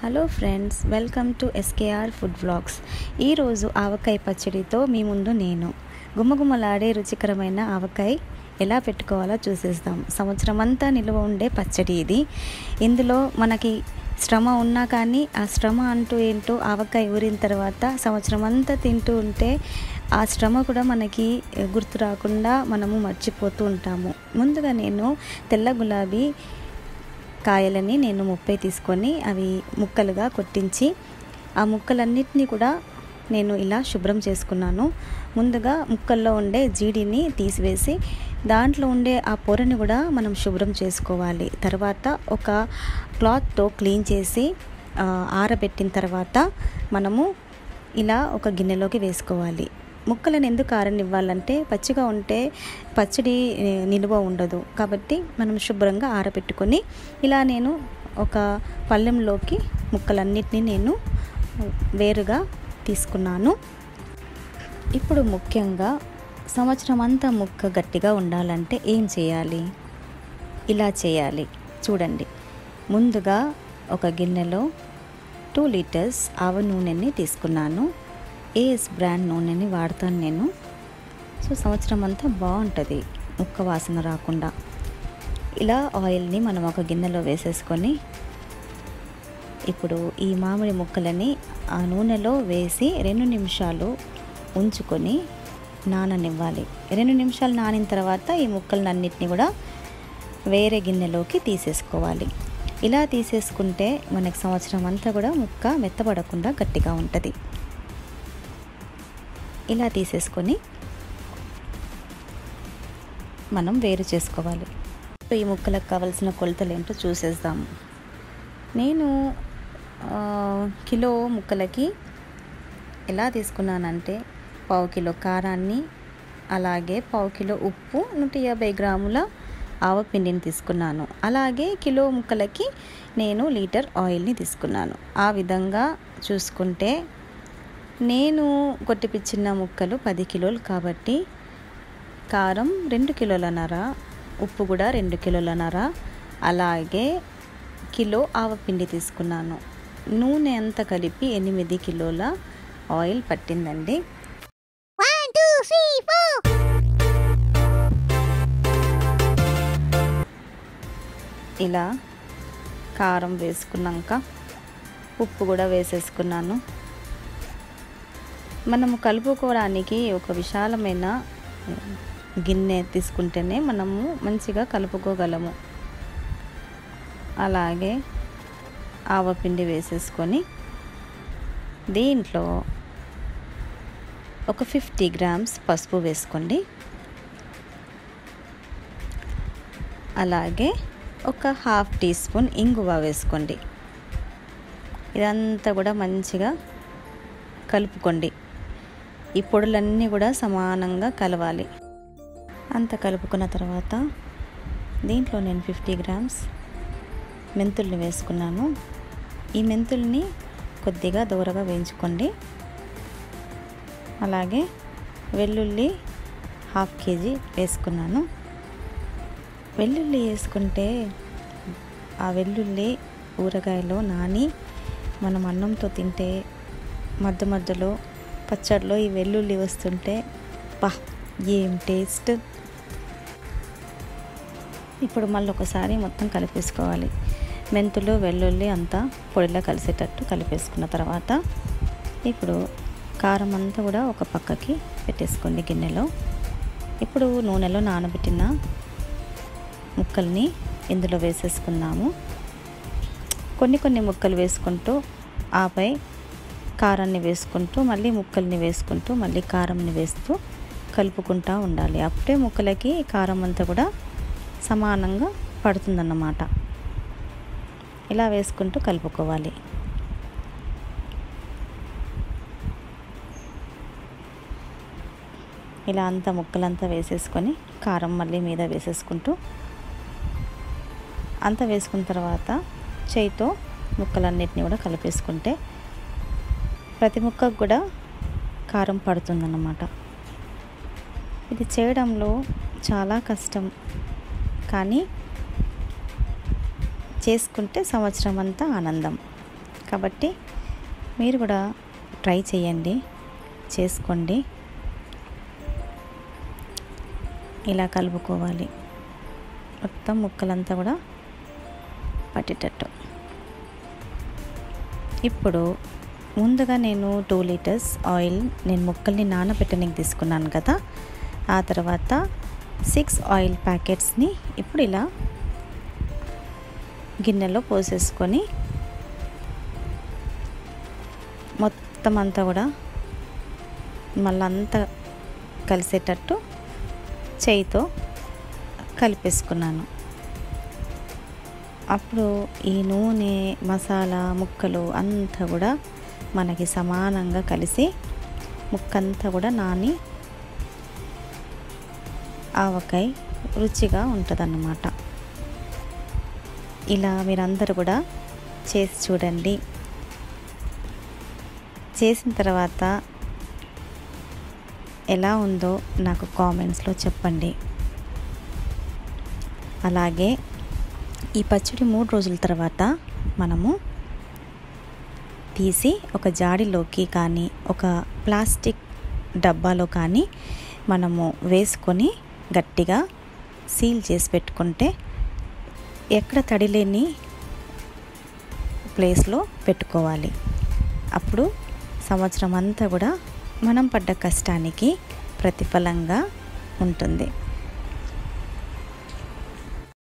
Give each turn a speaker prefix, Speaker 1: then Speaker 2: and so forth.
Speaker 1: hello friends welcome to SKR food vlogs ఈరోజు ఆవకాయ పచ్చడితో మీ ముందు నేను గుమ్మగుమ్మలాడే రుచికరమైన ఆవకాయ ఎలా పెట్టుకోవాలో చూసేద్దాం సంవత్సరం అంతా నిల్వ ఉండే పచ్చడి ఇది ఇందులో మనకి శ్రమ ఉన్నా కానీ ఆ శ్రమ అంటూ ఏంటో ఆవకాయ ఊరిన తర్వాత సంవత్సరం అంతా తింటూ ఉంటే ఆ శ్రమ కూడా మనకి గుర్తు రాకుండా మనము మర్చిపోతూ ఉంటాము ముందుగా నేను తెల్ల గులాబీ కాయలని నేను ముప్పై తీసుకొని అవి ముక్కలుగా కొట్టించి ఆ ముక్కలన్నిటినీ కూడా నేను ఇలా శుభ్రం చేసుకున్నాను ముందుగా ముక్కల్లో ఉండే జీడిని తీసివేసి దాంట్లో ఉండే ఆ పొరని కూడా మనం శుభ్రం చేసుకోవాలి తర్వాత ఒక క్లాత్తో క్లీన్ చేసి ఆరబెట్టిన తర్వాత మనము ఇలా ఒక గిన్నెలోకి వేసుకోవాలి ముక్కలను ఎందుకు ఆరనివ్వాలంటే పచ్చిగా ఉంటే పచ్చడి నిలువ ఉండదు కాబట్టి మనం శుభ్రంగా ఆరబెట్టుకొని ఇలా నేను ఒక పళ్ళెంలోకి ముక్కలన్నిటినీ నేను వేరుగా తీసుకున్నాను ఇప్పుడు ముఖ్యంగా సంవత్సరం అంతా ముక్క గట్టిగా ఉండాలంటే ఏం చేయాలి ఇలా చేయాలి చూడండి ముందుగా ఒక గిన్నెలో టూ లీటర్స్ ఆవ నూనెని తీసుకున్నాను ఏఎస్ బ్రాండ్ నూనెని వాడతాను నేను సో సంవత్సరం అంతా బాగుంటుంది ముక్క వాసన రాకుండా ఇలా ఆయిల్ని మనం ఒక గిన్నెలో వేసేసుకొని ఇప్పుడు ఈ మామిడి ముక్కలని ఆ నూనెలో వేసి రెండు నిమిషాలు ఉంచుకొని నాననివ్వాలి రెండు నిమిషాలు నానిన తర్వాత ఈ ముక్కలన్నిటిని కూడా వేరే గిన్నెలోకి తీసేసుకోవాలి ఇలా తీసేసుకుంటే మనకి సంవత్సరం అంతా కూడా ముక్క మెత్తబడకుండా గట్టిగా ఉంటుంది ఇలా తీసేసుకొని మనం వేరు చేసుకోవాలి ఈ ముక్కలకు కావాల్సిన కొలతలు ఏంటో చూసేద్దాము నేను కిలో ముక్కలకి ఎలా తీసుకున్నానంటే పావు కిలో కారాన్ని అలాగే పావు కిలో ఉప్పు నూట యాభై గ్రాముల ఆవపిండిని తీసుకున్నాను అలాగే కిలో ముక్కలకి నేను లీటర్ ఆయిల్ని తీసుకున్నాను ఆ విధంగా చూసుకుంటే నేను కొట్టిపిచ్చిన ముక్కలు పది కిలోలు కాబట్టి కారం రెండు కిలోలన్నర ఉప్పు కూడా రెండు కిలోలన్నర అలాగే కిలో ఆవపిండి తీసుకున్నాను నూనె అంతా కలిపి ఎనిమిది కిలోల ఆయిల్ పట్టిందండి ఇలా కారం వేసుకున్నాక ఉప్పు కూడా వేసేసుకున్నాను మనము కలుపుకోవడానికి ఒక విశాలమైన గిన్నె తీసుకుంటేనే మనము మంచిగా కలుపుకోగలము అలాగే ఆవపిండి వేసేసుకొని దీంట్లో ఒక ఫిఫ్టీ గ్రామ్స్ పసుపు వేసుకోండి అలాగే ఒక హాఫ్ టీ స్పూన్ ఇంగువ వేసుకోండి ఇదంతా కూడా మంచిగా కలుపుకోండి ఈ పొడులన్నీ కూడా సమానంగా కలవాలి అంత కలుపుకున్న తర్వాత దీంట్లో నేను ఫిఫ్టీ గ్రామ్స్ మెంతుల్ని వేసుకున్నాను ఈ మెంతుల్ని కొద్దిగా దూరగా వేయించుకోండి అలాగే వెల్లుల్లి హాఫ్ కేజీ వేసుకున్నాను వెల్లుల్లి వేసుకుంటే ఆ వెల్లుల్లి ఊరగాయలో నాని మనం అన్నంతో తింటే మధ్య మధ్యలో పచ్చడిలో ఈ వెల్లుల్లి వస్తుంటే పా ఏం టేస్ట్ ఇప్పుడు మళ్ళీ ఒకసారి మొత్తం కలిపేసుకోవాలి మెంతులు వెల్లుల్లి అంతా పొడిలా కలిసేటట్టు కలిపేసుకున్న తర్వాత ఇప్పుడు కారం అంతా కూడా ఒక పక్కకి పెట్టేసుకోండి గిన్నెలో ఇప్పుడు నూనెలో నానబెట్టిన ముక్కల్ని ఇందులో వేసేసుకుందాము కొన్ని కొన్ని ముక్కలు వేసుకుంటూ ఆపై కారాన్ని వేసుకుంటూ మళ్ళీ ముక్కల్ని వేసుకుంటూ మళ్ళీ కారంని వేస్తూ కలుపుకుంటూ ఉండాలి అప్పుడే ముక్కలకి కారం అంతా కూడా సమానంగా పడుతుందన్నమాట ఇలా వేసుకుంటూ కలుపుకోవాలి ఇలా అంతా ముక్కలంతా వేసేసుకొని కారం మళ్ళీ మీద వేసేసుకుంటూ అంతా వేసుకున్న తర్వాత చేయితో ముక్కలన్నిటిని కూడా కలిపేసుకుంటే ప్రతి ముక్కకు కూడా కారం పడుతుందన్నమాట ఇది చేయడంలో చాలా కష్టం కానీ చేసుకుంటే సంవత్సరం అంతా ఆనందం కాబట్టి మీరు కూడా ట్రై చేయండి చేసుకోండి ఇలా కలుపుకోవాలి మొత్తం ముక్కలంతా కూడా పట్టేటట్టు ఇప్పుడు ముందుగా నేను టూ లీటర్స్ ఆయిల్ నేను ముక్కల్ని నానబెట్టడానికి తీసుకున్నాను కదా ఆ తర్వాత సిక్స్ ఆయిల్ ప్యాకెట్స్ని ఇప్పుడు ఇలా గిన్నెలో పోసేసుకొని మొత్తం అంతా కూడా మళ్ళీ అంతా కలిసేటట్టు చేయితో కలిపేసుకున్నాను అప్పుడు ఈ నూనె మసాలా ముక్కలు అంతా కూడా మనకి సమానంగా కలిసి ముక్కంతా కూడా నాని ఆవకాయ రుచిగా ఉంటుందన్నమాట ఇలా మీరందరూ కూడా చేసి చూడండి చేసిన తర్వాత ఎలా ఉందో నాకు కామెంట్స్లో చెప్పండి అలాగే ఈ పచ్చడి మూడు రోజుల తర్వాత మనము తీసి ఒక జాడిలోకి కానీ ఒక ప్లాస్టిక్ డబ్బాలో కానీ మనము వేసుకొని గట్టిగా సీల్ చేసి పెట్టుకుంటే ఎక్కడ తడి లేని ప్లేస్లో పెట్టుకోవాలి అప్పుడు సంవత్సరం అంతా కూడా మనం పడ్డ కష్టానికి ప్రతిఫలంగా ఉంటుంది